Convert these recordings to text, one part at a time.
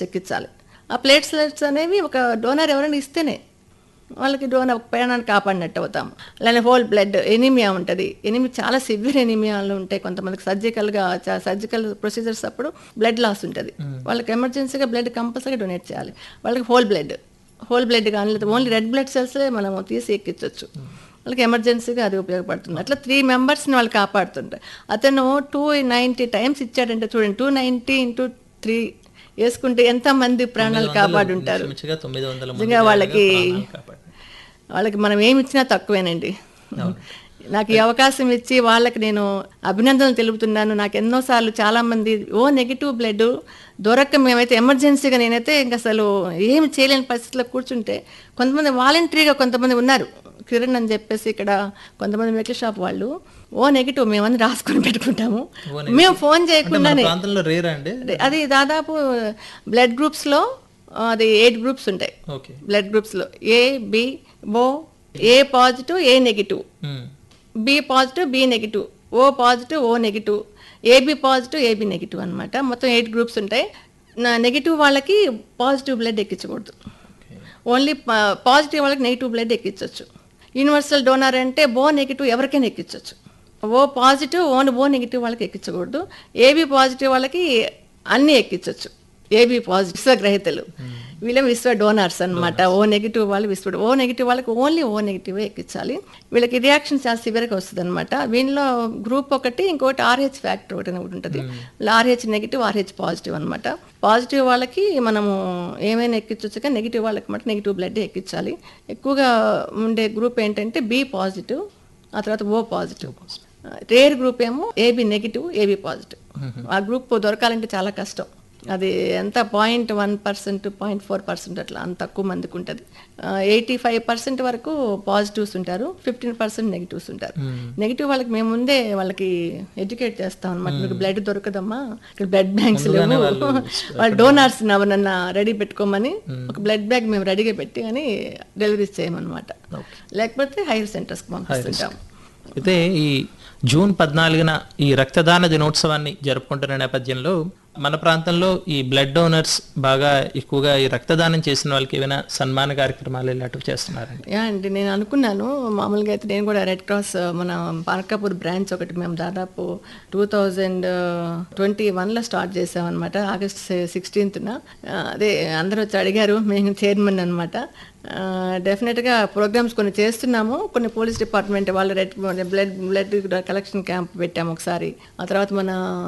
ఎక్కించాలి ఆ ప్లేట్లెట్స్ అనేవి ఒక డోనర్ ఎవరైనా ఇస్తేనే వాళ్ళకి డోనర్ ప్రాణాన్ని కాపాడినట్టు అవుతాం అలానే హోల్ బ్లడ్ ఎనీమియా ఉంటుంది ఎనిమి చాలా సివియర్ ఎనీమియాలు ఉంటాయి కొంతమందికి సర్జికల్గా సర్జికల్ ప్రొసీజర్స్ అప్పుడు బ్లడ్ లాస్ ఉంటుంది వాళ్ళకి ఎమర్జెన్సీగా బ్లడ్ కంపల్సరీగా డొనేట్ చేయాలి వాళ్ళకి హోల్ బ్లడ్ హోల్ బ్లడ్ కానీ లేదా ఓన్లీ రెడ్ బ్లడ్ సెల్స్లే మనం తీసి ఎక్కించవచ్చు వాళ్ళకి ఎమర్జెన్సీగా అది ఉపయోగపడుతుంది అట్లా త్రీ మెంబర్స్ని వాళ్ళు కాపాడుతుంటారు అతను టూ నైంటీ టైమ్స్ ఇచ్చాడంటే చూడండి టూ నైంటీ ఇంటూ త్రీ వేసుకుంటే ఎంతమంది ప్రాణాలు కాపాడుంటారు మించుగా తొమ్మిది వందల మంది నిజంగా వాళ్ళకి ప్రాణాలు కాపాడారు. వాళ్ళకి మనం ఏమి ఇచ్చినా తక్కువేనండి నాకు ఈ అవకాశం ఇచ్చి వాళ్ళకి నేను అభినందనలు తెలుపుతున్నాను నాకు ఎన్నోసార్లు చాలా మంది ఓ నెగిటివ్ బ్లడ్ దొరక్క మేమైతే ఎమర్జెన్సీగా నేనైతే ఇంక అసలు ఏమి చేయలేని పరిస్థితిలో కూర్చుంటే కొంతమంది వాలంటరీగా కొంతమంది ఉన్నారు కిరణ్ అని చెప్పేసి ఇక్కడ కొంతమంది మెడికల్ షాప్ వాళ్ళు ఓ నెగిటివ్ మేమని రాసుకొని పెట్టుకుంటాము మేము ఫోన్ అంటే మన చేయకుండానే ప్రాంతంలో రేరా అండి అది దాదాపు బ్లడ్ గ్రూప్స్లో అది ఎయిట్ గ్రూప్స్ ఉంటాయి ఓకే బ్లడ్ గ్రూప్స్లో A B O A positive A negative um. B positive B negative O positive O negative AB positive AB negative అన్నమాట మొత్తం ఎయిట్ గ్రూప్స్ ఉంటాయి నా నెగిటివ్ వాళ్ళకి పాజిటివ్ బ్లడ్ ఎక్కించకూడదు ఓకే. ఓన్లీ పాజిటివ్ వాళ్ళకి negative blood ఎక్కించవచ్చు universal donor అంటే O negative ఎవరికైనా ఎక్కించవచ్చు O positive only O negative వాళ్ళకి ఎక్కించకూడదు ఏబి పాజిటివ్ వాళ్ళకి అన్నీ ఎక్కించవచ్చు ఏబి పాజిటివ్ విశ్వగ్రహీతలు వీళ్ళే విశ్వ డోనర్స్ అన్నమాట ఓ నెగిటివ్ వాళ్ళు విశ్వ ఓ నెగిటివ్ వాళ్ళకి ఓన్లీ ఓ నెగిటివ్ ఎక్కించాలి వీళ్ళకి రియాక్షన్ చాలా సివియర్గా వస్తుంది అనమాట వీళ్ళలో గ్రూప్ ఒకటి ఇంకోటి ఆర్హెచ్ ఫ్యాక్టర్ ఒకటి ఒకటి ఉంటుంది ఆర్హెచ్ నెగిటివ్ ఆర్హెచ్ పాజిటివ్ అనమాట పాజిటివ్ వాళ్ళకి మనము ఏమైనా ఎక్కించవచ్చు కానీ నెగిటివ్ వాళ్ళకి మటు నెగిటివ్ బ్లడ్ ఎక్కించాలి ఎక్కువగా ఉండే గ్రూప్ ఏంటంటే బి పాజిటివ్ ఆ తర్వాత ఓ పాజిటివ్ రేర్ గ్రూప్ ఏమో ఏబి నెగిటివ్ ఏబి పాజిటివ్ ఆ గ్రూప్ దొరకాలంటే చాలా కష్టం అది ఎంత point one percent point four percent అట్లా అంత తక్కువ మందికి ఉంటుంది ఎయిటీ ఫైవ్ పర్సెంట్ వరకు పాజిటివ్స్ ఉంటారు ఫిఫ్టీన్ పర్సెంట్ నెగిటివ్స్ ఉంటారు నెగిటివ్ వాళ్ళకి మేము ముందే వాళ్ళకి ఎడ్యుకేట్ చేస్తాం అనమాట మీకు బ్లడ్ దొరకదమ్మా ఇక్కడ బ్లడ్ బ్యాంక్స్ లేవు వాళ్ళు డోనార్స్ ఎవరన్నా రెడీ పెట్టుకోమని ఒక బ్లడ్ బ్యాగ్ మేము రెడీగా పెట్టి అని డెలివరీస్ చేయమన్నమాట లేకపోతే హైయర్ సెంటర్స్కి పంపిస్తుంటాం అయితే ఈ జూన్ పద్నాలుగున ఈ రక్తదాన దినోత్సవాన్ని జరుపుకుంటున్న నేపథ్యంలో మన ప్రాంతంలో ఈ బ్లడ్ డోనర్స్ బాగా ఎక్కువగా ఈ రక్తదానం చేసిన వాళ్ళకి ఏమైనా సన్మాన కార్యక్రమాలు ఇలాంటివి చేస్తున్నారండి యా అండి నేను అనుకున్నాను మామూలుగా అయితే నేను కూడా రెడ్ క్రాస్ మన పార్కాపూర్ బ్రాంచ్ ఒకటి మేము దాదాపు టూ థౌజండ్ ట్వంటీ వన్లో స్టార్ట్ చేసామన్నమాట ఆగస్ట్ సిక్స్టీన్త్న అదే అందరూ వచ్చి అడిగారు మేము చైర్మన్ అనమాట డెఫినెట్గా ప్రోగ్రామ్స్ కొన్ని చేస్తున్నాము కొన్ని పోలీస్ డిపార్ట్మెంట్ వాళ్ళు red blood blood collection camp పెట్టాము ఒకసారి ఆ తర్వాత మన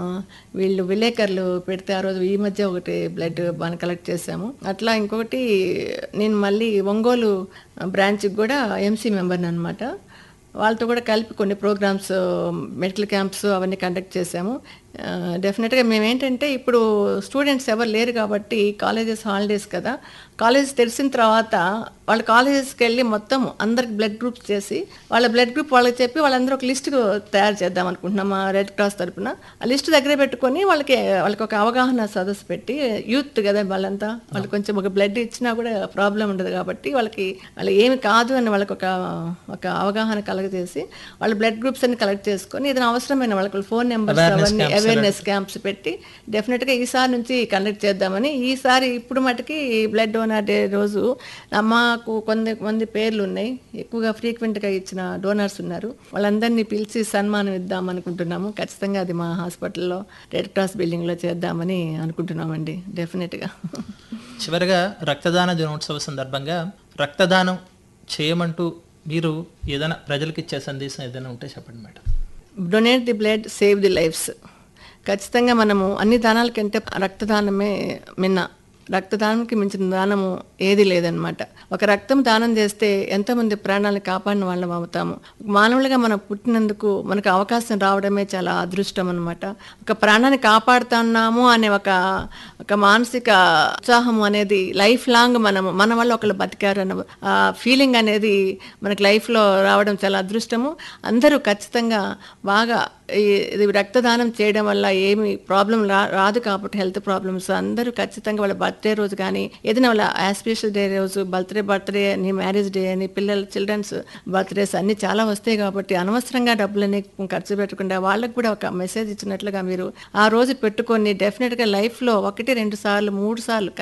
వీళ్ళు విలేకరులు పెడితే ఆ రోజు ఈ మధ్య ఒకటి బ్లడ్ బాగా కలెక్ట్ చేసాము అట్లా ఇంకొకటి నేను మళ్ళీ ఒంగోలు బ్రాంచ్కి కూడా ఎంసీ మెంబర్ని అనమాట వాళ్ళతో కూడా కలిపి కొన్ని ప్రోగ్రామ్స్ మెడికల్ క్యాంప్స్ అవన్నీ కండక్ట్ చేసాము డెఫినెట్గా మేము ఏంటంటే ఇప్పుడు స్టూడెంట్స్ ఎవరు లేరు కాబట్టి కాలేజెస్ హాలిడేస్ కదా కాలేజ్ తెలిసిన తర్వాత వాళ్ళ కాలేజెస్కి వెళ్ళి మొత్తం అందరికి బ్లడ్ గ్రూప్స్ చేసి వాళ్ళ బ్లడ్ గ్రూప్ వాళ్ళకి చెప్పి వాళ్ళందరూ ఒక లిస్ట్ తయారు చేద్దాం అనుకుంటున్నాం మా రెడ్ క్రాస్ తరపున ఆ లిస్ట్ దగ్గర పెట్టుకొని వాళ్ళకి వాళ్ళకి ఒక అవగాహన సదస్సు పెట్టి యూత్ కదా వాళ్ళంతా వాళ్ళకి కొంచెం ఒక బ్లడ్ ఇచ్చినా కూడా ప్రాబ్లం ఉండదు కాబట్టి వాళ్ళకి వాళ్ళు ఏమి కాదు అని వాళ్ళకి ఒక ఒక అవగాహన కలగజేసి వాళ్ళ బ్లడ్ గ్రూప్స్ అన్ని కలెక్ట్ చేసుకొని ఏదైనా అవసరమైన వాళ్ళకి ఫోన్ నెంబర్స్ అవన్నీ అవేర్నెస్ క్యాంప్స్ పెట్టి డెఫినెట్గా ఈసారి నుంచి కండక్ట్ చేద్దామని ఈసారి ఇప్పుడు మటుకి బ్లడ్ డోనర్ డే రోజు మాకు కొంత మంది పేర్లు ఉన్నాయి ఎక్కువగా ఫ్రీక్వెంట్గా ఇచ్చిన డోనర్స్ ఉన్నారు వాళ్ళందరినీ పిలిచి సన్మానం ఇద్దాం అనుకుంటున్నాము ఖచ్చితంగా అది మా హాస్పిటల్లో రెడ్ క్రాస్ బిల్డింగ్లో చేద్దామని అనుకుంటున్నామండి డెఫినెట్గా చివరిగా రక్తదాన దినోత్సవ సందర్భంగా రక్తదానం చేయమంటూ మీరు ఏదైనా ప్రజలకు ఇచ్చే సందేశం ఏదైనా ఉంటే చెప్పండి madam donate the blood save the lives ఖచ్చితంగా మనము అన్ని దానాల కంటే రక్తదానమే మిన్న రక్తదానంకి మించిన దానము ఏది లేదనమాట ఒక రక్తం దానం చేస్తే ఎంతోమంది ప్రాణాలను కాపాడిన వాళ్ళం అవుతాము మానవులుగా మనం పుట్టినందుకు మనకు అవకాశం రావడమే చాలా అదృష్టం అనమాట ఒక ప్రాణాన్ని కాపాడుతున్నాము అనే ఒక ఒక మానసిక ఉత్సాహం అనేది లైఫ్ లాంగ్ మనము మన వల్ల ఒకళ్ళు బతికారు అన్న ఆ ఫీలింగ్ అనేది మనకి లైఫ్లో రావడం చాలా అదృష్టము అందరూ ఖచ్చితంగా బాగా ఈ- ఇది రక్తదానం చేయడం వల్ల ఏమి ప్రాబ్లం రా రాదు కాబట్టి హెల్త్ ప్రాబ్లమ్స్ అందరూ ఖచ్చితంగా వాళ్ళ బర్త్డే రోజు కానీ ఏదైనా వాళ్ళ ఆస్పిషల్ డే రోజు బర్త్డే బర్త్డే అని మ్యారేజ్ డే అని పిల్లల చిల్డ్రన్స్ బర్త్డేస్ అన్ని చాలా వస్తాయి కాబట్టి అనవసరంగా డబ్బులని ఖర్చు పెట్టకుండా వాళ్ళకి కూడా ఒక మెసేజ్ ఇచ్చినట్లుగా మీరు ఆ రోజు పెట్టుకొని డెఫినెట్గా లైఫ్లో ఒకటి రెండు సార్లు మూడు సార్లు